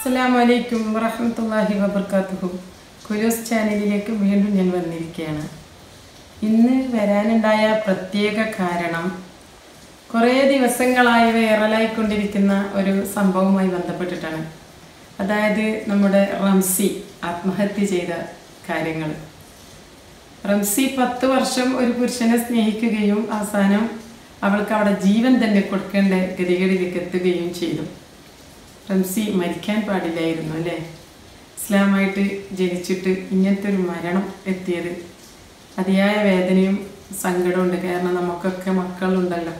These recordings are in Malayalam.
അസ്സാം വലൈക്കും വറഹമത്തല്ലാഹി വബർക്കാത്തുഹു കുലൂസ് ചാനലിലേക്ക് വീണ്ടും ഞാൻ വന്നിരിക്കുകയാണ് ഇന്ന് വരാനുണ്ടായ പ്രത്യേക കാരണം കുറേ ദിവസങ്ങളായി വൈറലായിക്കൊണ്ടിരിക്കുന്ന ഒരു സംഭവവുമായി ബന്ധപ്പെട്ടിട്ടാണ് അതായത് നമ്മുടെ റംസി ആത്മഹത്യ ചെയ്ത കാര്യങ്ങൾ റംസി പത്ത് വർഷം ഒരു പുരുഷനെ സ്നേഹിക്കുകയും അവസാനം അവൾക്ക് അവിടെ ജീവൻ തന്നെ കൊടുക്കേണ്ട ഗതികേടിലേക്ക് എത്തുകയും ചെയ്തു റംസി മരിക്കാൻ പാടില്ലായിരുന്നു അല്ലേ ഇസ്ലാമായിട്ട് ജനിച്ചിട്ട് ഇങ്ങനത്തെ ഒരു മരണം എത്തിയത് അതിയായ വേദനയും സങ്കടമുണ്ട് കാരണം നമുക്കൊക്കെ മക്കളുണ്ടല്ലോ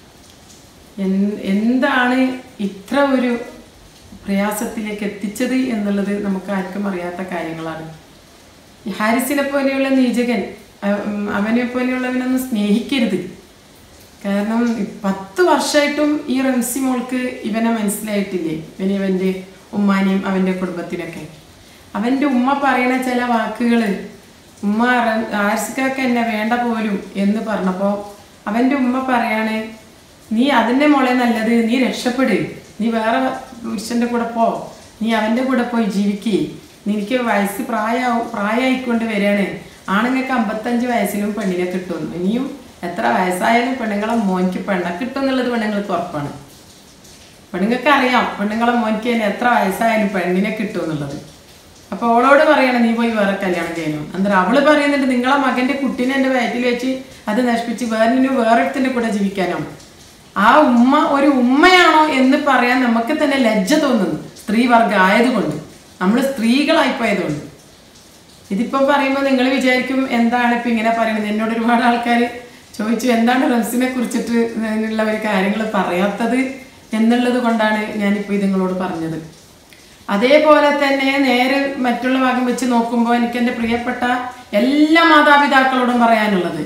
എൻ- എന്താണ് ഇത്ര ഒരു പ്രയാസത്തിലേക്ക് എത്തിച്ചത് എന്നുള്ളത് നമുക്ക് ആർക്കും അറിയാത്ത കാര്യങ്ങളാണ് ഈ ഹാരിസിനെ പോലെയുള്ള നീചകൻ അ- ഉം, അവനെ പോലെയുള്ളവനൊന്നും സ്നേഹിക്കരുത് കാരണം ഈ പത്ത് വർഷമായിട്ടും ഈ റംസി മോൾക്ക് ഇവനെ മനസ്സിലായിട്ടില്ലേ ഇവന് ഇവൻ്റെ ഉമ്മാനെയും അവൻ്റെ കുടുംബത്തിനൊക്കെ അവൻ്റെ ഉമ്മ പറയണ ചില വാക്കുകൾ ഉമ്മ റം- ആർസിക്കൊക്കെ എന്നെ വേണ്ട പോലും എന്ന് പറഞ്ഞപ്പോൾ അവൻ്റെ ഉമ്മ പറയാണ് നീ അതിൻ്റെ മോളെ നല്ലത് നീ രക്ഷപ്പെട് നീ വേറെ പുരുഷൻ്റെ കൂടെ പോ നീ അവൻ്റെ കൂടെ പോയി ജീവിക്കേ നിനക്ക് വയസ്സ് പ്രായമാവും പ്രായമായിക്കൊണ്ട് വരികയാണ് ആണുങ്ങൾക്ക് അമ്പത്തഞ്ച് വയസ്സിലും പെണ്ണിനെ കിട്ടും ഇനിയും എത്ര വയസ്സായാലും പെണ്ണുങ്ങളെ മോനിക്ക് പെണ്ണ കിട്ടും എന്നുള്ളത് പെണ്ണുങ്ങൾക്ക് ഉറപ്പാണ് പെണ്ണുങ്ങൾക്ക് അറിയാം പെണ്ണുങ്ങളെ മോനിക്ക് തന്നെ എത്ര വയസ്സായാലും പെണ്ണിനെ കിട്ടും എന്നുള്ളത് അപ്പൊ അവളോട് പറയണം നീ പോയി വേറെ കല്യാണം ചെയ്യണം അന്നേരം അവള് പറയുന്നുണ്ട് നിങ്ങളെ മകന്റെ കുട്ടീനെ എന്റെ വയറ്റിൽ വെച്ച് അത് നശിപ്പിച്ച് വേറെ വേറൊരുത്തിന്റെ കൂടെ ജീവിക്കാനോ ആ ഉമ്മ ഒരു ഉമ്മയാണോ എന്ന് പറയാൻ നമുക്ക് തന്നെ ലജ്ജ തോന്നുന്നു സ്ത്രീവർഗം ആയതുകൊണ്ട് നമ്മൾ സ്ത്രീകളായിപ്പോയതുകൊണ്ട് ഇതിപ്പോ പറയുമ്പോൾ നിങ്ങൾ വിചാരിക്കും എന്താണ് ഇപ്പൊ ഇങ്ങനെ പറയുന്നത് എന്നോട് ഒരുപാട് ആൾക്കാർ ചോദിച്ചു എന്താണ് റംസിനെ കുറിച്ചിട്ട് ഉള്ള ഒരു കാര്യങ്ങൾ പറയാത്തത് എന്നുള്ളത് കൊണ്ടാണ് ഞാനിപ്പോൾ ഇത് നിങ്ങളോട് പറഞ്ഞത് അതേപോലെ തന്നെ നേരെ മറ്റുള്ള ഭാഗം വെച്ച് നോക്കുമ്പോൾ എനിക്ക് എൻ്റെ പ്രിയപ്പെട്ട എല്ലാ മാതാപിതാക്കളോടും പറയാനുള്ളത്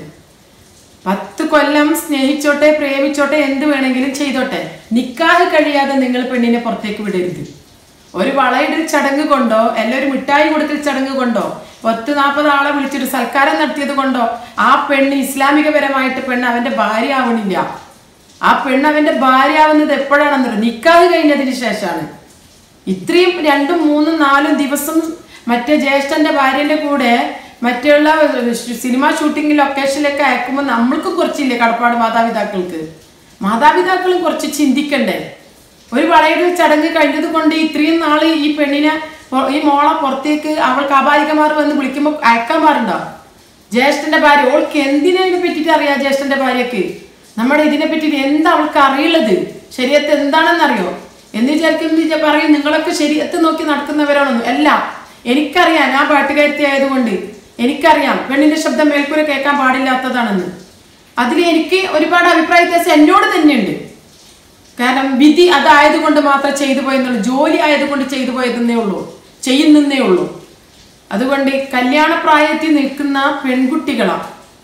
പത്ത് കൊല്ലം സ്നേഹിച്ചോട്ടെ പ്രേമിച്ചോട്ടെ എന്ത് വേണമെങ്കിലും ചെയ്തോട്ടെ നിക്കാഹ് കഴിയാതെ നിങ്ങൾ പെണ്ണിനെ പുറത്തേക്ക് വിടരുത് ഒരു വളയിടൽ ചടങ്ങ് കൊണ്ടോ അല്ല ഒരു മിഠായി കൊടുക്കൽ ചടങ്ങ് കൊണ്ടോ പത്ത് നാൽപ്പത് ആളെ വിളിച്ചിട്ട് സൽക്കാരം നടത്തിയത് കൊണ്ടോ ആ പെണ്ണ് ഇസ്ലാമികപരമായിട്ട് പെണ്ണ് അവന്റെ ഭാര്യ ആവണില്ല ആ പെണ്ണ് അവന്റെ ഭാര്യ ആവുന്നത് എപ്പോഴാണെന്നറിയോ നിക്കാഹ് കഴിഞ്ഞതിന് ശേഷമാണ് ഇത്രയും രണ്ടും മൂന്നും നാലും ദിവസം മറ്റേ ജ്യേഷ്ഠന്റെ ഭാര്യന്റെ കൂടെ മറ്റുള്ള സിനിമ ഷൂട്ടിംഗ് ലൊക്കേഷനിലൊക്കെ അയക്കുമ്പോൾ നമ്മൾക്ക് കുറച്ചില്ലേ കടപ്പാട് മാതാപിതാക്കൾക്ക് മാതാപിതാക്കളും കുറച്ച് ചിന്തിക്കണ്ടേ ഒരു വളയുടെ ചടങ്ങ് കഴിഞ്ഞത് കൊണ്ട് ഇത്രയും നാള് ഈ പെണ്ണിനെ പൊ- ഈ മോളെ പുറത്തേക്ക് അവൾക്ക് അപാലികമാർ വന്ന് വിളിക്കുമ്പോൾ അയക്കാൻ പാടുണ്ടോ ജ്യേഷ്ഠന്റെ ഭാര്യ ഓൾക്ക് എന്തിനെ പറ്റിയിട്ട് അറിയാം ജ്യേഷ്ഠന്റെ ഭാര്യക്ക് നമ്മുടെ ഇതിനെ പറ്റിയിട്ട് എന്താ അവൾക്ക് അറിയുള്ളത് ശരീരത്ത് എന്താണെന്നറിയോ എന്ന് വിചാരിക്കുന്ന പറയും നിങ്ങളൊക്കെ ശരീരത്ത് നോക്കി നടക്കുന്നവരാണെന്ന് അല്ല എനിക്കറിയാം ഞാൻ പാട്ടുകാരത്തി ആയതുകൊണ്ട് എനിക്കറിയാം പെണ്ണിന്റെ ശബ്ദം മേൽക്കൂര കേൾക്കാൻ പാടില്ലാത്തതാണെന്ന് അതിൽ എനിക്ക് ഒരുപാട് അഭിപ്രായ വ്യത്യാസം എന്നോട് തന്നെയുണ്ട് കാരണം വിധി അതായതുകൊണ്ട് മാത്രം ചെയ്തു പോയെന്നുള്ളൂ ജോലി ആയതുകൊണ്ട് ചെയ്തു പോയതെന്നേ ഉള്ളൂ ചെയ്യുന്നേ ഉള്ളൂ അതുകൊണ്ട് കല്യാണ പ്രായത്തിൽ നിൽക്കുന്ന പെൺകുട്ടികളാ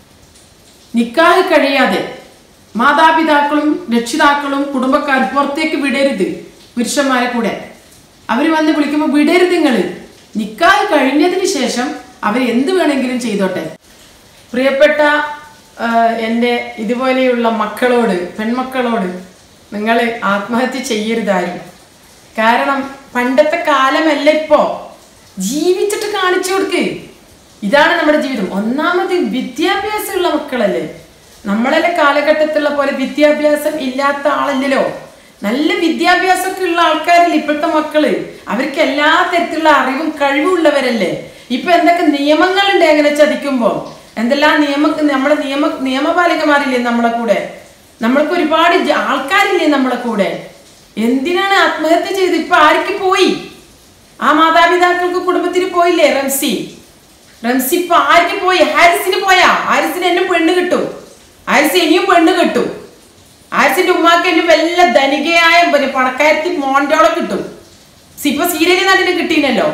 നിക്കാഹ് കഴിയാതെ മാതാപിതാക്കളും രക്ഷിതാക്കളും കുടുംബക്കാരും പുറത്തേക്ക് വിടരുത് പുരുഷന്മാരെ കൂടെ അവർ വന്ന് വിളിക്കുമ്പോൾ വിടരുത് നിങ്ങൾ നിക്കാഹ് കഴിഞ്ഞതിന് ശേഷം അവർ എന്ത് വേണമെങ്കിലും ചെയ്തോട്ടെ പ്രിയപ്പെട്ട ആ, എൻ്റെ ഇതുപോലെയുള്ള മക്കളോട് പെൺമക്കളോട് നിങ്ങൾ ആത്മഹത്യ ചെയ്യരുതാരും കാരണം പണ്ടത്തെ കാലമല്ല ഇപ്പോ ജീവിച്ചിട്ട് കാണിച്ചു കൊടുക്ക് ഇതാണ് നമ്മുടെ ജീവിതം ഒന്നാമത് വിദ്യാഭ്യാസമുള്ള മക്കളല്ലേ നമ്മളെല്ലാം കാലഘട്ടത്തിലുള്ള പോലെ വിദ്യാഭ്യാസം ഇല്ലാത്ത ആളല്ലല്ലോ നല്ല വിദ്യാഭ്യാസമൊക്കെ ഉള്ള ആൾക്കാരല്ലേ ഇപ്പോഴത്തെ മക്കള് അവർക്ക് എല്ലാ തരത്തിലുള്ള അറിവും കഴിവും ഉള്ളവരല്ലേ ഇപ്പൊ എന്തൊക്കെ നിയമങ്ങളുണ്ട് എങ്ങനെ ചതിക്കുമ്പോ എന്തെല്ലാം നിയമ നമ്മളെ നിയമ നിയമപാലകന്മാരില്ലേ നമ്മളെ കൂടെ നമ്മൾക്ക് ഒരുപാട് ജ- ആൾക്കാരില്ലേ നമ്മളെ കൂടെ എന്തിനാണ് ആത്മഹത്യ ചെയ്ത് ഇപ്പൊ ആർക്ക് പോയി ആ മാതാപിതാക്കൾക്ക് കുടുംബത്തിന് പോയില്ലേ റംസി റംസി ഇപ്പൊ ആർക്ക് പോയി ഹാരിസിന് പോയാ ഹാരിസിന് എന്നെ പെണ്ണ് കിട്ടും ഹാരിസ് ഇനിയും പെണ്ണ് കിട്ടും ഹാരിസിന്റെ ഉമ്മാക്ക് എന്നെ വല്ല ധനികയായ പിന്നെ പണക്കാരത്തി മോണ്ടോളം കിട്ടും സി- ഇപ്പൊ സീരിയൽ നടിന് കിട്ടീനല്ലോ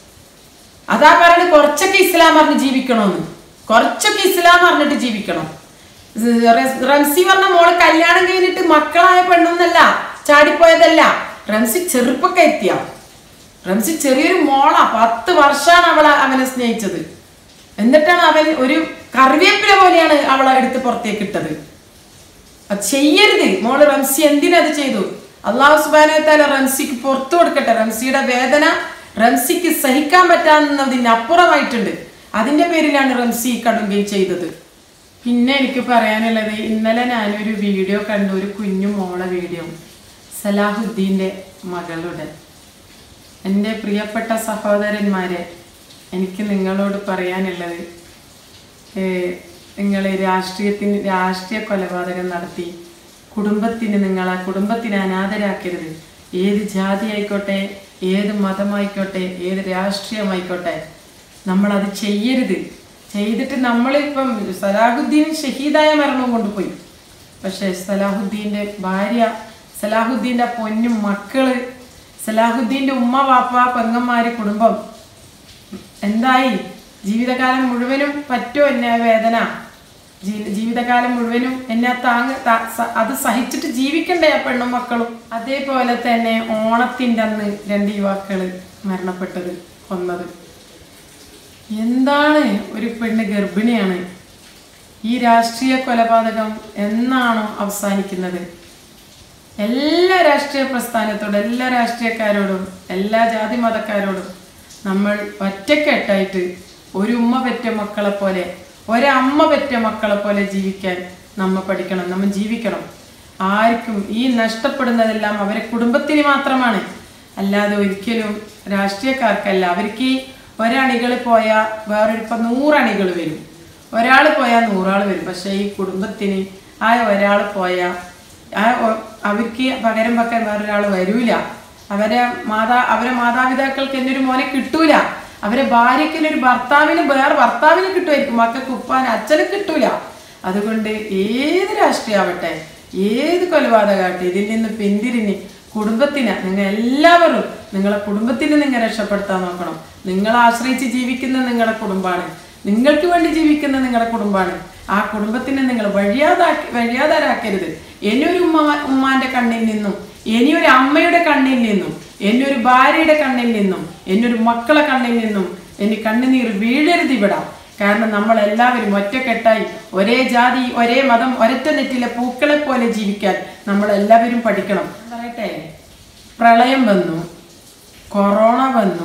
അതാ പറയുന്നത് കുറച്ചൊക്കെ ഇസ്ലാം അറിഞ്ഞ് ജീവിക്കണമെന്ന് കുറച്ചൊക്കെ ഇസ്ലാം അറിഞ്ഞിട്ട് ജീവിക്കണം റ- റംസി പറഞ്ഞ മോള് കല്യാണം കഴിഞ്ഞിട്ട് മക്കളായ പെണ്ണൊന്നല്ല ചാടിപ്പോയതല്ല റംസി ചെറുപ്പൊക്കെ എത്തിയ റംസി ചെറിയൊരു മോളാ പത്ത് വർഷമാണ് അവളെ അവനെ സ്നേഹിച്ചത് എന്നിട്ടാണ് അവൻ ഒരു കറിവേപ്പില പോലെയാണ് അവളെ എടുത്ത് പുറത്തേക്ക് ഇട്ടത് അത് ചെയ്യരുത് മോള് റംസി എന്തിനത് ചെയ്തു അള്ളാഹു സുബാനത്താല റംസിക്ക് പുറത്തു കൊടുക്കട്ടെ റംസിയുടെ വേദന റംസിക്ക് സഹിക്കാൻ പറ്റാവുന്നതിന് അപ്പുറമായിട്ടുണ്ട് അതിന്റെ പേരിലാണ് റംസി ഈ കടുങ്കൈ ചെയ്തത് പിന്നെ എനിക്ക് പറയാനുള്ളത് ഇന്നലെ ഞാനൊരു വീഡിയോ കണ്ടു ഒരു കുഞ്ഞു മോളെ വീഡിയോ സലാഹുദ്ദീൻ്റെ മകളുടെ എൻ്റെ പ്രിയപ്പെട്ട സഹോദരന്മാരെ എനിക്ക് നിങ്ങളോട് പറയാനുള്ളത് നിങ്ങൾ രാഷ്ട്രീയത്തിന് രാഷ്ട്രീയ കൊലപാതകം നടത്തി കുടുംബത്തിന് നിങ്ങൾ ആ കുടുംബത്തിനെ അനാഥരാക്കരുത് ഏത് ജാതി ആയിക്കോട്ടെ ഏത് മതമായിക്കോട്ടെ ഏത് രാഷ്ട്രീയമായിക്കോട്ടെ നമ്മളത് ചെയ്യരുത് ചെയ്തിട്ട് നമ്മളിപ്പം സലാഹുദ്ദീൻ ഷഹീദായ മരണവും കൊണ്ടുപോയി പക്ഷേ സലാഹുദ്ദീൻ്റെ ഭാര്യ സലാഹുദ്ദീൻ്റെ പൊന്നും മക്കള് സലാഹുദ്ദീൻ്റെ ഉമ്മ വാപ്പ പെങ്ങന്മാര് കുടുംബം എന്തായി ജീവിതകാലം മുഴുവനും പറ്റോ എന്നെ ആ വേദന ജീ- ജീവിതകാലം മുഴുവനും എന്നെ താങ്ങ് താ- സ- അത് സഹിച്ചിട്ട് ജീവിക്കണ്ടേ ആ പെണ്ണും മക്കളും അതേപോലെ തന്നെ ഓണത്തിൻ്റെ അന്ന് രണ്ട് യുവാക്കള് മരണപ്പെട്ടത് കൊന്നത് എന്താണ് ഒരു പെണ്ണ് ഗർഭിണിയാണ് ഈ രാഷ്ട്രീയ കൊലപാതകം എന്നാണോ അവസാനിക്കുന്നത് എല്ലാ രാഷ്ട്രീയ പ്രസ്ഥാനത്തോടും എല്ലാ രാഷ്ട്രീയക്കാരോടും എല്ലാ ജാതി മതക്കാരോടും നമ്മൾ ഒറ്റക്കെട്ടായിട്ട് ഒരു ഉമ്മ പെറ്റ മക്കളെ പോലെ ഒരമ്മ പെറ്റ മക്കളെ പോലെ ജീവിക്കാൻ നമ്മ പഠിക്കണം നമ്മൾ ജീവിക്കണം ആർക്കും ഈ നഷ്ടപ്പെടുന്നതെല്ലാം അവരെ കുടുംബത്തിന് മാത്രമാണ് അല്ലാതെ ഒരിക്കലും രാഷ്ട്രീയക്കാർക്കല്ല അവർക്ക് ഈ ഒരണികൾ പോയാൽ വേറൊരു ഇപ്പം നൂറണികൾ വരും ഒരാൾ പോയാൽ നൂറാൾ വരും പക്ഷേ ഈ കുടുംബത്തിന് ആ ഒരാൾ പോയാൽ ആ ഒ- അവർക്ക് പകരം വെക്കാൻ വേറൊരാൾ വരൂല അവരെ മാതാ അവരെ മാതാപിതാക്കൾക്ക് എന്നെ ഒരു മോനെ കിട്ടൂല അവരെ ഭാര്യയ്ക്ക് ഒരു ഭർത്താവിന് വേറെ ഭർത്താവിന് കിട്ടുമായിരിക്കും മക്കൾക്ക് ഉപ്പാൻ അച്ഛന് കിട്ടൂല അതുകൊണ്ട് ഏത് രാഷ്ട്രീയമാവട്ടെ ഏത് കൊലപാതകമാകട്ടെ ഇതിൽ നിന്ന് പിന്തിരിഞ്ഞ് കുടുംബത്തിന് നിങ്ങൾ എല്ലാവരും നിങ്ങളെ കുടുംബത്തിന് നിങ്ങൾ രക്ഷപ്പെടുത്താൻ നോക്കണം നിങ്ങളെ ആശ്രയിച്ച് ജീവിക്കുന്ന നിങ്ങളുടെ കുടുംബമാണ് നിങ്ങൾക്ക് വേണ്ടി ജീവിക്കുന്ന നിങ്ങളുടെ കുടുംബമാണ് ആ കുടുംബത്തിനെ നിങ്ങൾ വഴിയാതാക്കി വഴിയാതാരാക്കരുത് ഇനിയൊരു ഉമ്മ ഉമ്മാന്റെ കണ്ണിൽ നിന്നും ഇനിയൊരു അമ്മയുടെ കണ്ണിൽ നിന്നും എന്നൊരു ഭാര്യയുടെ കണ്ണിൽ നിന്നും എന്നൊരു മക്കളെ കണ്ണിൽ നിന്നും ഇനി കണ്ണുനീർ വീഴരുത് ഇവിടെ കാരണം നമ്മൾ എല്ലാവരും ഒറ്റക്കെട്ടായി ഒരേ ജാതി ഒരേ മതം ഒരൊറ്റ നെറ്റിലെ പൂക്കളെ പോലെ ജീവിക്കാൻ നമ്മൾ എല്ലാവരും പഠിക്കണം പറയട്ടെ പ്രളയം വന്നു കൊറോണ വന്നു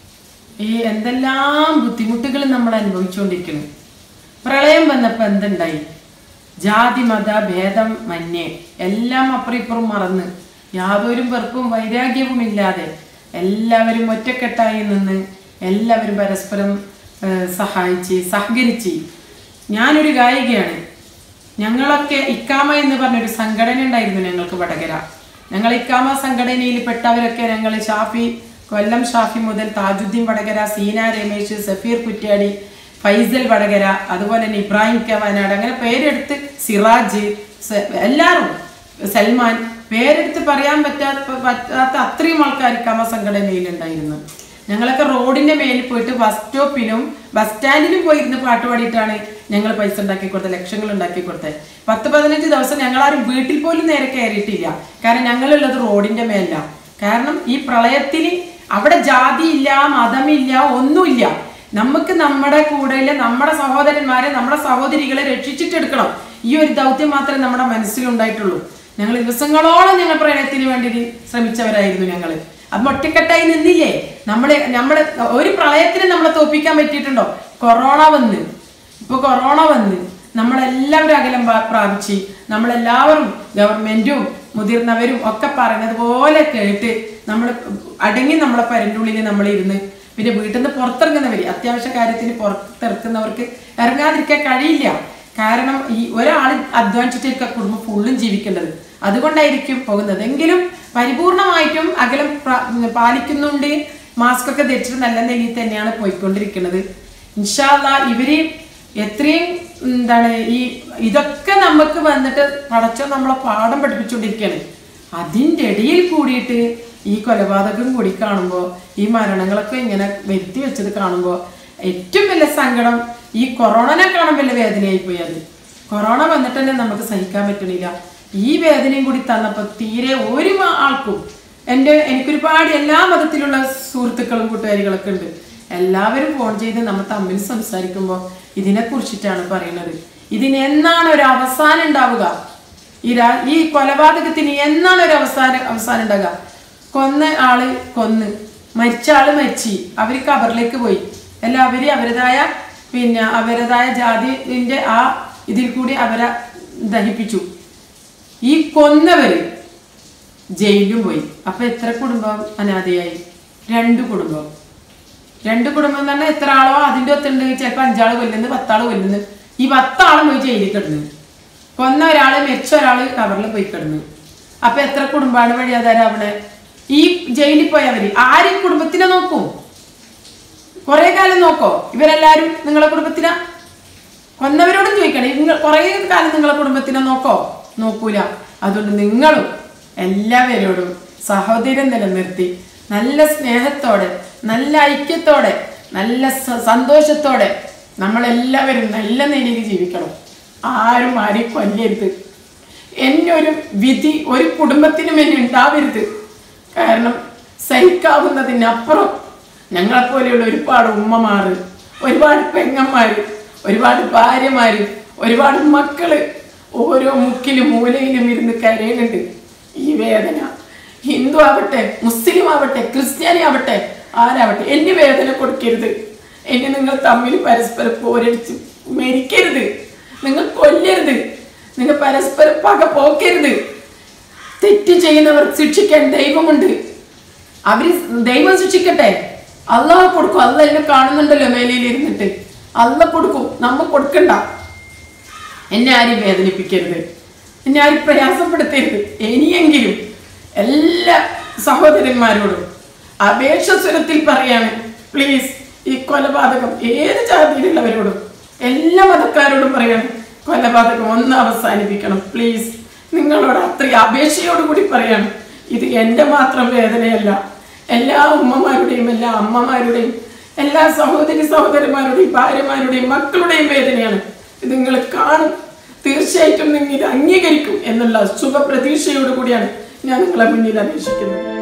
ഈ എന്തെല്ലാം ബുദ്ധിമുട്ടുകൾ നമ്മൾ അനുഭവിച്ചുകൊണ്ടിരിക്കുന്നു പ്രളയം വന്നപ്പോൾ എന്തുണ്ടായി ജാതി മത ഭേദം മന്യേ എല്ലാം അപ്പുറം ഇപ്പുറം മറന്ന് യാതൊരു വെറുപ്പും വൈരാഗ്യവും ഇല്ലാതെ എല്ലാവരും ഒറ്റക്കെട്ടായി നിന്ന് എല്ലാവരും പരസ്പരം ഏഹ്, സഹായിച്ച് സഹകരിച്ച് ഞാനൊരു ഗായികയാണ് ഞങ്ങളൊക്കെ ഇക്കാമ എന്ന് പറഞ്ഞൊരു സംഘടന ഉണ്ടായിരുന്നു ഞങ്ങൾക്ക് വടകര ഞങ്ങൾ ഇക്കാമ സംഘടനയിൽ പെട്ടവരൊക്കെ ഞങ്ങൾ ഷാഫി കൊല്ലം ഷാഫി മുതൽ താജുദ്ദീൻ വടകര സീന രമേശ് സഫീർ കുറ്റ്യാടി ഫൈസൽ വടകര അതുപോലെ തന്നെ ഇബ്രാഹിം കെ വയനാട് അങ്ങനെ പേരെടുത്ത് സിറാജ് സ- എല്ലാവരും സൽമാൻ പേരെടുത്ത് പറയാൻ പറ്റാത്ത പറ്റാത്ത അത്രയും ആൾക്കാർ ഇക്കാമ സംഘടനയിൽ ഉണ്ടായിരുന്നു ഞങ്ങളൊക്കെ റോഡിന്റെ മേലിൽ പോയിട്ട് ബസ് സ്റ്റോപ്പിലും ബസ് സ്റ്റാൻഡിലും പോയിരുന്ന് പാട്ട് പാടിയിട്ടാണ് ഞങ്ങൾ പൈസ ഉണ്ടാക്കി കൊടുത്തത് ലക്ഷങ്ങൾ ഉണ്ടാക്കി കൊടുത്തത് പത്ത് പതിനഞ്ച് ദിവസം ഞങ്ങളാരും വീട്ടിൽ പോലും നേരെ കയറിയിട്ടില്ല കാരണം ഞങ്ങളുള്ളത് റോഡിന്റെ മേലിലാണ് കാരണം ഈ പ്രളയത്തിൽ അവിടെ ജാതിയില്ല മതമില്ല ഒന്നുമില്ല നമുക്ക് നമ്മുടെ കൂടെയിലെ നമ്മുടെ സഹോദരന്മാരെ നമ്മുടെ സഹോദരികളെ രക്ഷിച്ചിട്ടെടുക്കണം ഈ ഒരു ദൗത്യം മാത്രമേ നമ്മുടെ മനസ്സിലുണ്ടായിട്ടുള്ളൂ ഞങ്ങൾ ദിവസങ്ങളോളം ഞങ്ങൾ പ്രണയത്തിന് വേണ്ടി ശ്രമിച്ചവരായിരുന്നു ഞങ്ങൾ അത് ഒറ്റക്കെട്ടായി നിന്നില്ലേ നമ്മളെ നമ്മള് ഒരു പ്രളയത്തിന് നമ്മളെ തോപ്പിക്കാൻ പറ്റിയിട്ടുണ്ടോ കൊറോണ വന്ന് ഇപ്പൊ കൊറോണ വന്ന് നമ്മളെല്ലാവരും അകലം പ്രാ- പ്രാപിച്ച് നമ്മളെല്ലാവരും ഗവൺമെന്റും മുതിർന്നവരും ഒക്കെ പറയുന്നത് പോലെ കേട്ട് നമ്മൾ അടങ്ങി നമ്മളെ പരന്റുള്ളിൽ നമ്മൾ ഇരുന്ന് പിന്നെ വീട്ടിൽ നിന്ന് പുറത്തിറങ്ങുന്നവര് അത്യാവശ്യ കാര്യത്തിന് പുറത്തിറക്കുന്നവർക്ക് ഇറങ്ങാതിരിക്കാൻ കഴിയില്ല കാരണം ഈ ഒരാൾ അധ്വാനിച്ചിട്ടൊക്കെ കുടുംബം ഫുള്ളും ജീവിക്കേണ്ടത് അതുകൊണ്ടായിരിക്കും പോകുന്നത് എങ്കിലും പരിപൂർണമായിട്ടും അകലം പ്ര- പാലിക്കുന്നുണ്ട് മാസ്ക് ഒക്കെ ധരിച്ചിട്ട് നല്ല നിലയിൽ തന്നെയാണ് പോയിക്കൊണ്ടിരിക്കുന്നത് ഇൻഷാല്ല ഇവര് എത്രയും എന്താണ് ഈ ഇതൊക്കെ നമുക്ക് വന്നിട്ട് പടച്ചോ നമ്മളെ പാഠം പഠിപ്പിച്ചുകൊണ്ടിരിക്കുകയാണ് അതിൻ്റെ ഇടയിൽ കൂടിയിട്ട് ഈ കൊലപാതകം കൂടി കാണുമ്പോൾ ഈ മരണങ്ങളൊക്കെ ഇങ്ങനെ വരുത്തി വെച്ചത് കാണുമ്പോൾ ഏറ്റവും വലിയ സങ്കടം ഈ കൊറോണനെക്കാളും വലിയ വേദനയായി പോയി അത് കൊറോണ വന്നിട്ട് തന്നെ നമുക്ക് സഹിക്കാൻ പറ്റണില്ല ഈ വേദനയും കൂടി തന്നപ്പോൾ തീരെ ഒരു മാ- ആൾക്കും എൻ്റെ എനിക്കൊരുപാട് എല്ലാ മതത്തിലുള്ള സുഹൃത്തുക്കളും കൂട്ടുകാരികളൊക്കെ ഉണ്ട് എല്ലാവരും ഫോൺ ചെയ്ത് നമ്മൾ തമ്മിൽ സംസാരിക്കുമ്പോൾ ഇതിനെ കുറിച്ചിട്ടാണ് പറയുന്നത് ഇതിന് എന്നാണ് ഒരു അവസാനം ഉണ്ടാവുക ഈ രാ ഈ കൊലപാതകത്തിന് എന്നാണ് ഒരു അവസാനം അവസാനം ഉണ്ടാകുക കൊന്ന ആള് കൊന്ന് മരിച്ച ആള് മരിച്ചു അവര് കബറിലേക്ക് പോയി അല്ല അവര് അവരുടേതായ പിന്നെ അവരുടേതായ ജാതിന്റെ ആ ഇതിൽ കൂടി അവരെ ദഹിപ്പിച്ചു ഈ കൊന്നവര് ജയിലിലും പോയി അപ്പൊ എത്ര കുടുംബം അനാഥയായി രണ്ട് കുടുംബം രണ്ട് കുടുംബം എന്ന് പറഞ്ഞാൽ എത്ര ആളോ അതിന്റെ ഒത്തുണ്ട് ചിലപ്പോൾ അഞ്ചാള് കൊല്ലുന്നു പത്താള് കൊല്ലുന്നു ഈ പത്താളും പോയി ജയിലിൽ കിടന്നു കൊന്ന ഒരാള് മരിച്ച ഒരാള് കവറിൽ പോയി കിടന്നു അപ്പൊ എത്ര കുടുംബാണ് വഴിയാതാരം അവിടെ ഈ ജയിലിൽ പോയവര് ആരും കുടുംബത്തിനെ നോക്കൂ കുറെ കാലം നോക്കോ ഇവരെല്ലാരും നിങ്ങളെ കുടുംബത്തിനാ കൊന്നവരോടും ചോദിക്കണം നിങ്ങൾ കുറേ കാലം നിങ്ങളെ കുടുംബത്തിനെ നോക്കോ നോക്കൂല അതുകൊണ്ട് നിങ്ങളും എല്ലാവരോടും സഹോദര്യം നിലനിർത്തി നല്ല സ്നേഹത്തോടെ നല്ല ഐക്യത്തോടെ നല്ല സ- സന്തോഷത്തോടെ നമ്മളെല്ലാവരും നല്ല നിലയിൽ ജീവിക്കണം ആരും ആരെയും കൊല്ലരുത് എന്നൊരു വിധി ഒരു കുടുംബത്തിനും എന്നെ ഉണ്ടാവരുത് കാരണം സഹിക്കാവുന്നതിനപ്പുറം ഞങ്ങളെപ്പോലെയുള്ള ഒരുപാട് ഉമ്മമാര് ഒരുപാട് പെങ്ങന്മാര് ഒരുപാട് ഭാര്യമാര് ഒരുപാട് മക്കള് ഓരോ മുക്കിലും മൂലയിലും ഇരുന്ന് കരയുന്നുണ്ട് ഈ വേദന ഹിന്ദു ആവട്ടെ മുസ്ലിം ആവട്ടെ ക്രിസ്ത്യാനി ആവട്ടെ ആരാവട്ടെ എന്നെ വേദന കൊടുക്കരുത് എന്നെ നിങ്ങൾ തമ്മിൽ പരസ്പരം പോരടിച്ച് മരിക്കരുത് നിങ്ങൾ കൊല്ലരുത് നിങ്ങൾ പരസ്പരം പക പോക്കരുത് തെറ്റ് ചെയ്യുന്നവർ ശിക്ഷിക്കാൻ ദൈവമുണ്ട് അവര് ദൈവം ശിക്ഷിക്കട്ടെ അള്ളാഹ് കൊടുക്കും അല്ല എന്നെ കാണുന്നുണ്ടല്ലോ മേലയിൽ ഇരുന്നിട്ട് അല്ല കൊടുക്കും നമ്മ കൊടുക്കണ്ട എന്നെ ആരും വേദനിപ്പിക്കരുത് എന്നെ ആരും പ്രയാസപ്പെടുത്തരുത് ഇനിയെങ്കിലും എല്ലാ സഹോദരന്മാരോടും അപേക്ഷ സ്വരത്തിൽ പറയാണ് പ്ലീസ് ഈ കൊലപാതകം ഏത് ജാതിയിലുള്ളവരോടും എല്ലാ മതക്കാരോടും പറയാണ് കൊലപാതകം ഒന്ന് അവസാനിപ്പിക്കണം പ്ലീസ് നിങ്ങളോട് അത്രയും അപേക്ഷയോട് കൂടി പറയാണ് ഇത് എൻ്റെ മാത്രം വേദനയല്ല എല്ലാ ഉമ്മമാരുടെയും എല്ലാ അമ്മമാരുടെയും എല്ലാ സഹോദരി സഹോദരന്മാരുടെയും ഭാര്യമാരുടെയും മക്കളുടെയും വേദനയാണ് ഇത് നിങ്ങൾ കാണും തീർച്ചയായിട്ടും നിങ്ങൾ ഇത് അംഗീകരിക്കും എന്നുള്ള ശുഭപ്രതീക്ഷയോട് കൂടിയാണ് ഞാൻ നിങ്ങളെ മുന്നിൽ അപേക്ഷിക്കുന്നത്